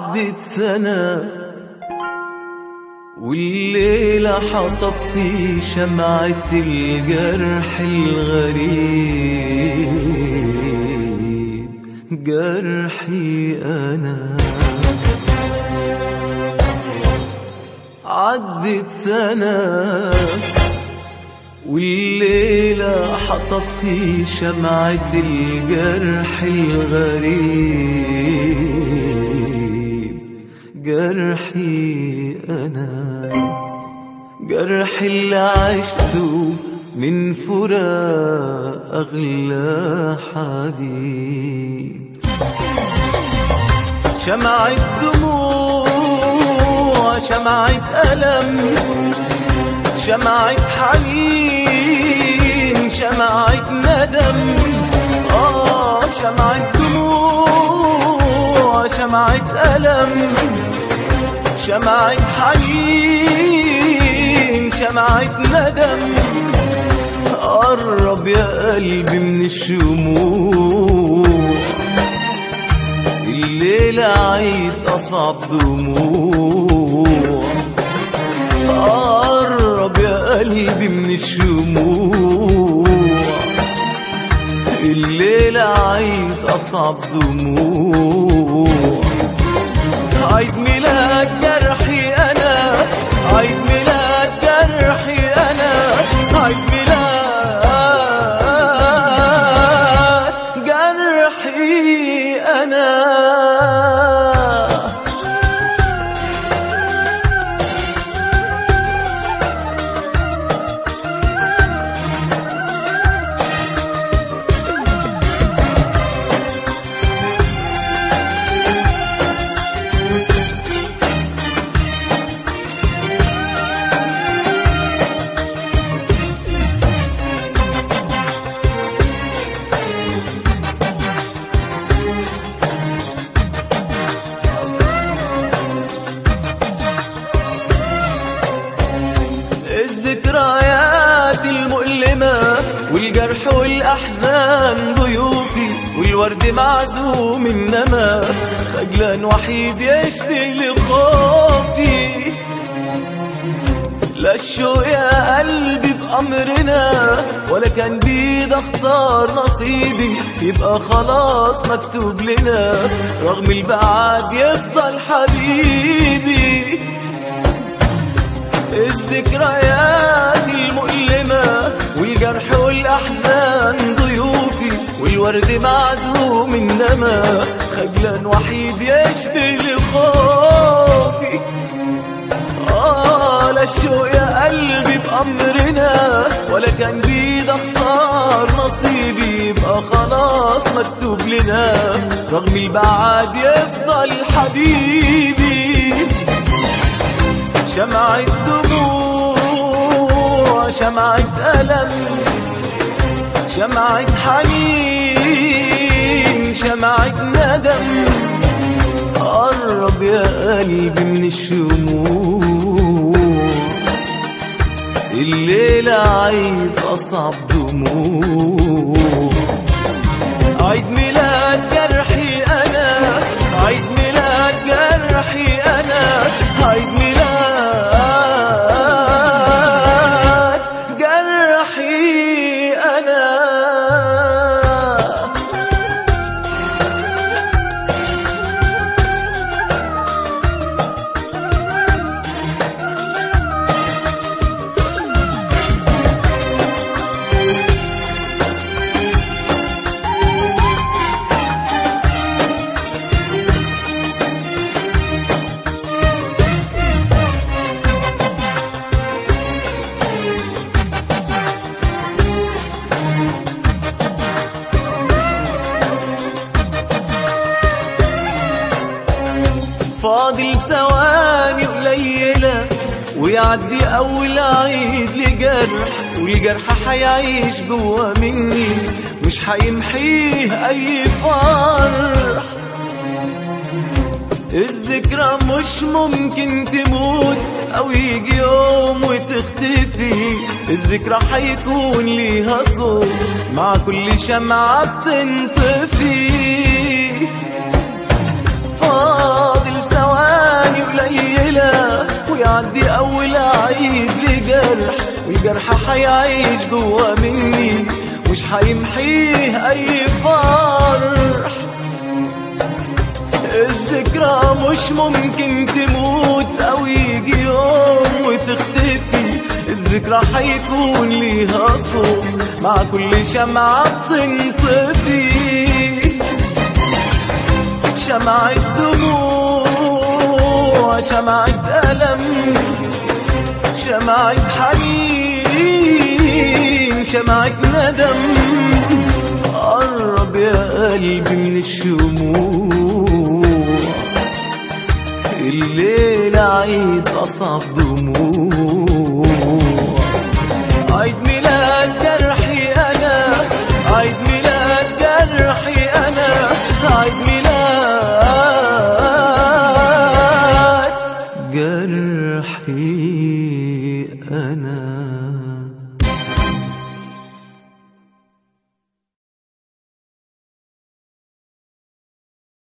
عدت سنة والليلة حطف في شمعة الجرح الغريب جرحي أنا عدت سنة والليلة حطف في شمعة الجرح الغريب جرحي أنا جرح اللي عشته من فراق أغلى حبيب شمعة دموع شمعة ألم شمعة حنين شمعة ندم آه شمعة دموع شمعة ألم شمعة حنين شمعة ندم قرب يا قلبي من الشموع الليلة عيد أصعب دموع قرب يا قلبي من الشموع الليلة عيد أصعب دموع عيد ميلاد جرحي أنا عيد ميلاد جرحي أنا عيد ميلاد جرحي أنا الذكريات المؤلمة والجرح والأحزان ضيوفي والورد معزوم إنما خجلان وحيد يشبه لخوفي لا الشوق يا قلبي بأمرنا ولا كان بيد اختار نصيبي يبقى خلاص مكتوب لنا رغم البعاد يفضل حبيبي الذكريات المؤلمة والجرح والأحزان ضيوفي والورد معزوم إنما خجلان وحيد يشبه لخوفي آه لا الشوق يا قلبي بأمرنا ولا كان بيد اختار نصيبي يبقى خلاص مكتوب لنا رغم البعاد يفضل حبيبي شمعة دموع شمعة ألم شمعة حنين شمعة ندم قرب يا قلبي من الشموع الليلة عيد أصعب دموع عيد ميلاد جرحي أنا عيد ميلاد جرحي أنا عيد ميلاد جرحي أنا فاضل ثواني قليلة ويعدي أول عيد لجرح والجرح حيعيش جوا مني مش حيمحيه أي فرح الذكرى مش ممكن تموت أو يجي يوم وتختفي الذكرى حيكون ليها صوت مع كل شمعة بتنطفي فاضل ثواني معاني قليلة ويعدي أول عيد لجرح والجرح حيعيش جوا مني مش حيمحيه أي فرح الذكرى مش ممكن تموت أو يجي يوم وتختفي الذكرى حيكون ليها صوت مع كل شمعة بتنطفي شمعة دموع شمعة ألم شمعة حنين شمعة ندم قرب يا قلبي من الشموع الليلة عيد أصعب دموع